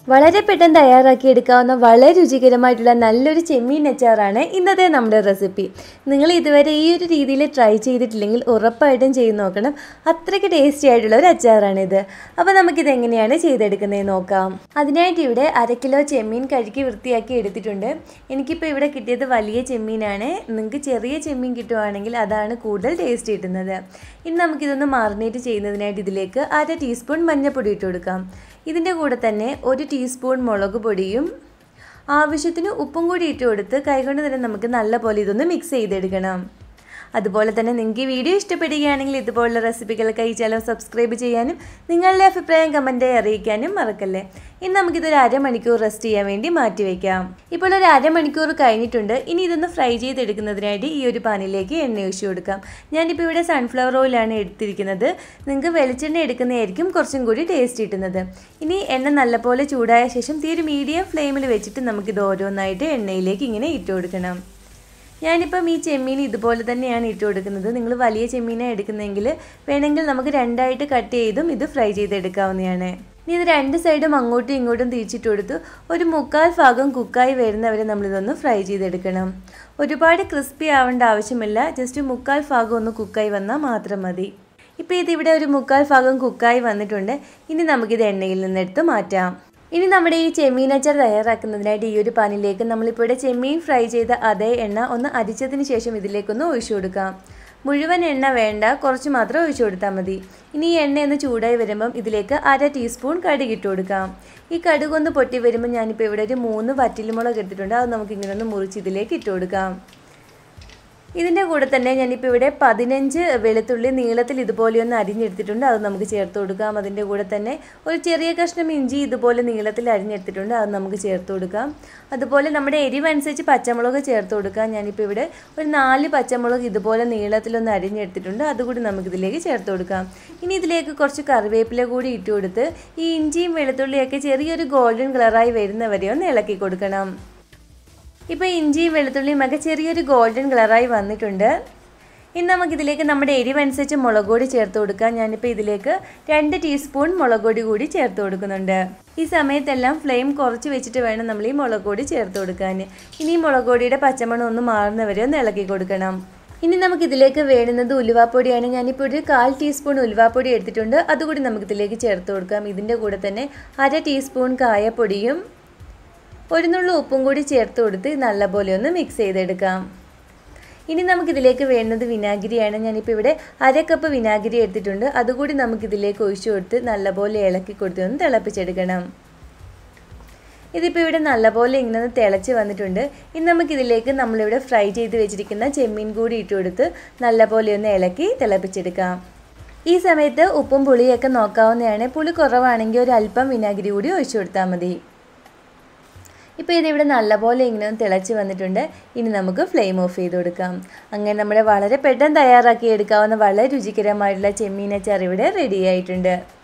വളരെ പെട്ടെന്ന് തയ്യാറാക്കി എടുക്കാവുന്ന വളരെ രുചികരമായിട്ടുള്ള നല്ലൊരു ചെമ്മീൻ അച്ചാറാണ് ഇന്നത്തെ നമ്മുടെ റെസിപ്പി നിങ്ങൾ ഇതുവരെ ഈ ഒരു രീതിയിൽ ട്രൈ ചെയ്തിട്ടില്ലെങ്കിൽ ഉറപ്പായിട്ടും ചെയ്ത് നോക്കണം അത്രയ്ക്ക് ടേസ്റ്റി ആയിട്ടുള്ള ഒരു അച്ചാറാണിത് അപ്പോൾ നമുക്കിത് എങ്ങനെയാണ് ചെയ്തെടുക്കുന്നത് നോക്കാം അതിനായിട്ട് ഇവിടെ അര കിലോ ചെമ്മീൻ കഴുകി വൃത്തിയാക്കി എടുത്തിട്ടുണ്ട് എനിക്കിപ്പോൾ ഇവിടെ കിട്ടിയത് വലിയ ചെമ്മീനാണ് നിങ്ങൾക്ക് ചെറിയ ചെമ്മീൻ കിട്ടുവാണെങ്കിൽ അതാണ് കൂടുതൽ ടേസ്റ്റ് കിട്ടുന്നത് ഇനി നമുക്കിതൊന്ന് മാറിനേറ്റ് ചെയ്യുന്നതിനായിട്ട് ഇതിലേക്ക് അര ടീസ്പൂൺ മഞ്ഞൾപ്പൊടി ഇട്ട് കൊടുക്കാം ഇതിൻ്റെ കൂടെ തന്നെ ഒരു ടീസ്പൂൺ മുളക് പൊടിയും ആവശ്യത്തിന് ഉപ്പും കൂടി ഇട്ട് കൊടുത്ത് കൈകൊണ്ട് തന്നെ നമുക്ക് നല്ല പോലെ ഇതൊന്ന് മിക്സ് ചെയ്തെടുക്കണം അതുപോലെ തന്നെ നിങ്ങൾക്ക് ഈ വീഡിയോ ഇഷ്ടപ്പെടുകയാണെങ്കിൽ ഇതുപോലുള്ള റെസിപ്പികൾക്കായി ചാനൽ സബ്സ്ക്രൈബ് ചെയ്യാനും നിങ്ങളുടെ അഭിപ്രായം കമൻറ്റായി അറിയിക്കാനും മറക്കല്ലേ ഇനി നമുക്കിതൊരു അരമണിക്കൂർ റെസ്റ്റ് ചെയ്യാൻ വേണ്ടി മാറ്റി വയ്ക്കാം ഇപ്പോൾ ഒരു അരമണിക്കൂർ കഴിഞ്ഞിട്ടുണ്ട് ഇനി ഇതൊന്ന് ഫ്രൈ ചെയ്തെടുക്കുന്നതിനായിട്ട് ഈ ഒരു പാനിലേക്ക് എണ്ണ ഒഴിച്ചു കൊടുക്കാം ഞാനിപ്പോൾ ഇവിടെ സൺഫ്ലവർ ഓയിലാണ് എടുത്തിരിക്കുന്നത് നിങ്ങൾക്ക് വെളിച്ചെണ്ണ എടുക്കുന്നതായിരിക്കും കുറച്ചും കൂടി ടേസ്റ്റ് കിട്ടുന്നത് ഇനി എണ്ണ നല്ലപോലെ ചൂടായ ശേഷം തീരെ മീഡിയം ഫ്ലെയിമിൽ വെച്ചിട്ട് നമുക്കിത് ഓരോന്നായിട്ട് എണ്ണയിലേക്ക് ഇങ്ങനെ ഇട്ട് കൊടുക്കണം ഞാനിപ്പം ഈ ചെമ്മീൻ ഇതുപോലെ തന്നെയാണ് ഇട്ട് കൊടുക്കുന്നത് നിങ്ങൾ വലിയ ചെമ്മീനാണ് എടുക്കുന്നതെങ്കിൽ വേണമെങ്കിൽ നമുക്ക് രണ്ടായിട്ട് കട്ട് ചെയ്തും ഇത് ഫ്രൈ ചെയ്തെടുക്കാവുന്നതാണ് ഇനി ഇത് രണ്ട് സൈഡും അങ്ങോട്ടും ഇങ്ങോട്ടും തിരിച്ചിട്ട് കൊടുത്ത് ഒരു മുക്കാൽ ഭാഗം കുക്കായി വരുന്നവരെ നമ്മളിതൊന്ന് ഫ്രൈ ചെയ്തെടുക്കണം ഒരുപാട് ക്രിസ്പി ആവേണ്ട ആവശ്യമില്ല ജസ്റ്റ് മുക്കാൽ ഭാഗം ഒന്ന് കുക്കായി വന്നാൽ മാത്രം മതി ഇപ്പോൾ ഇതിവിടെ ഒരു മുക്കാൽ ഭാഗം കുക്കായി വന്നിട്ടുണ്ട് ഇനി നമുക്കിത് എണ്ണയിൽ നിന്നെടുത്ത് മാറ്റാം ഇനി നമ്മുടെ ഈ ചെമ്മീൻ അച്ചാർ തയ്യാറാക്കുന്നതിനായിട്ട് ഈ ഒരു പാനിലേക്ക് നമ്മളിപ്പോൾ ഇവിടെ ചെമ്മീൻ ഫ്രൈ ചെയ്ത അതേ എണ്ണ ഒന്ന് അരിച്ചതിന് ശേഷം ഇതിലേക്കൊന്ന് ഒഴിച്ചു കൊടുക്കാം മുഴുവൻ എണ്ണ വേണ്ട കുറച്ച് മാത്രം ഒഴിച്ചു കൊടുത്താൽ മതി ഇനി ഈ എണ്ണ ഒന്ന് ചൂടായി വരുമ്പം ഇതിലേക്ക് അര ടീസ്പൂൺ കടുക് ഇട്ട് കൊടുക്കാം ഈ കടുക് ഒന്ന് പൊട്ടി വരുമ്പോൾ ഞാനിപ്പോൾ ഇവിടെ ഒരു മൂന്ന് വറ്റൽമുളക് എടുത്തിട്ടുണ്ട് അത് നമുക്ക് ഇങ്ങനെ ഒന്ന് മുറിച്ച് ഇതിലേക്ക് ഇട്ട് കൊടുക്കാം ഇതിൻ്റെ കൂടെ തന്നെ ഞാനിപ്പോൾ ഇവിടെ പതിനഞ്ച് വെളുത്തുള്ളി നീളത്തിൽ ഇതുപോലെ ഒന്ന് അരിഞ്ഞെടുത്തിട്ടുണ്ട് അത് നമുക്ക് ചേർത്ത് കൊടുക്കാം അതിൻ്റെ കൂടെ തന്നെ ഒരു ചെറിയ കഷ്ണം ഇഞ്ചി ഇതുപോലെ നീളത്തിൽ അരിഞ്ഞെടുത്തിട്ടുണ്ട് അത് നമുക്ക് ചേർത്ത് കൊടുക്കാം അതുപോലെ നമ്മുടെ എരിവനുസരിച്ച് പച്ചമുളക് ചേർത്ത് കൊടുക്കാം ഞാനിപ്പോൾ ഇവിടെ ഒരു നാല് പച്ചമുളക് ഇതുപോലെ നീളത്തിലൊന്ന് അരിഞ്ഞെടുത്തിട്ടുണ്ട് അതുകൂടി നമുക്കിതിലേക്ക് ചേർത്ത് കൊടുക്കാം ഇനി ഇതിലേക്ക് കുറച്ച് കറിവേപ്പില കൂടി ഇട്ട് കൊടുത്ത് ഈ ഇഞ്ചിയും വെളുത്തുള്ളിയൊക്കെ ചെറിയൊരു ഗോൾഡൻ കളറായി വരുന്നവരെ ഒന്ന് ഇളക്കി കൊടുക്കണം ഇപ്പോൾ ഇഞ്ചിയും വെളുത്തുള്ളിയും ഒക്കെ ചെറിയൊരു ഗോൾഡൻ കളറായി വന്നിട്ടുണ്ട് ഇനി നമുക്കിതിലേക്ക് നമ്മുടെ എരിവനുസരിച്ച് മുളക് പൊടി ചേർത്ത് കൊടുക്കാം ഞാനിപ്പോൾ ഇതിലേക്ക് രണ്ട് ടീസ്പൂൺ മുളക് പൊടി കൂടി ചേർത്ത് കൊടുക്കുന്നുണ്ട് ഈ സമയത്തെല്ലാം ഫ്ലെയിം കുറച്ച് വെച്ചിട്ട് വേണം നമ്മൾ ഈ മുളക് പൊടി ചേർത്ത് കൊടുക്കാൻ ഇനി ഈ മുളക് പൊടിയുടെ പച്ചമണം ഒന്ന് മാറുന്നവരെ ഒന്ന് ഇളക്കി കൊടുക്കണം ഇനി നമുക്കിതിലേക്ക് വേണ്ടുന്നത് ഉലുവാപ്പൊടിയാണ് ഞാനിപ്പോൾ ഒരു കാൽ ടീസ്പൂൺ ഉലുവാപ്പൊടി എടുത്തിട്ടുണ്ട് അതുകൂടി നമുക്കിതിലേക്ക് ചേർത്ത് കൊടുക്കാം ഇതിൻ്റെ കൂടെ തന്നെ അര ടീസ്പൂൺ കായപ്പൊടിയും ഒരു നുള്ളു ഉപ്പും കൂടി ചേർത്ത് കൊടുത്ത് നല്ലപോലെ ഒന്ന് മിക്സ് ചെയ്തെടുക്കാം ഇനി നമുക്കിതിലേക്ക് വേണ്ടത് വിനാഗിരിയാണ് ഞാനിപ്പോൾ ഇവിടെ അര കപ്പ് വിനാഗിരി എടുത്തിട്ടുണ്ട് അതുകൂടി നമുക്കിതിലേക്ക് ഒഴിച്ചു കൊടുത്ത് നല്ലപോലെ ഇളക്കി കൊടുത്ത് ഒന്ന് തിളപ്പിച്ചെടുക്കണം ഇതിപ്പോൾ ഇവിടെ നല്ലപോലെ ഇങ്ങനെ ഒന്ന് തിളച്ച് വന്നിട്ടുണ്ട് ഇനി നമുക്കിതിലേക്ക് നമ്മളിവിടെ ഫ്രൈ ചെയ്ത് വെച്ചിരിക്കുന്ന ചെമ്മീൻ കൂടി ഇട്ട് കൊടുത്ത് നല്ലപോലെ ഒന്ന് ഇളക്കി തിളപ്പിച്ചെടുക്കാം ഈ സമയത്ത് ഉപ്പും പുളിയൊക്കെ നോക്കാവുന്നതാണ് പുളി കുറവാണെങ്കിൽ ഒരു അല്പം വിനാഗിരി കൂടി ഒഴിച്ചു കൊടുത്താൽ മതി ഇപ്പോൾ ഇതിവിടെ നല്ലപോലെ ഇങ്ങനെ ഒന്ന് തിളച്ച് വന്നിട്ടുണ്ട് ഇനി നമുക്ക് ഫ്ലെയിം ഓഫ് ചെയ്ത് കൊടുക്കാം അങ്ങനെ നമ്മുടെ വളരെ പെട്ടെന്ന് തയ്യാറാക്കി എടുക്കാവുന്ന വളരെ രുചികരമായിട്ടുള്ള ചെമ്മീനച്ചാർ ഇവിടെ റെഡി ആയിട്ടുണ്ട്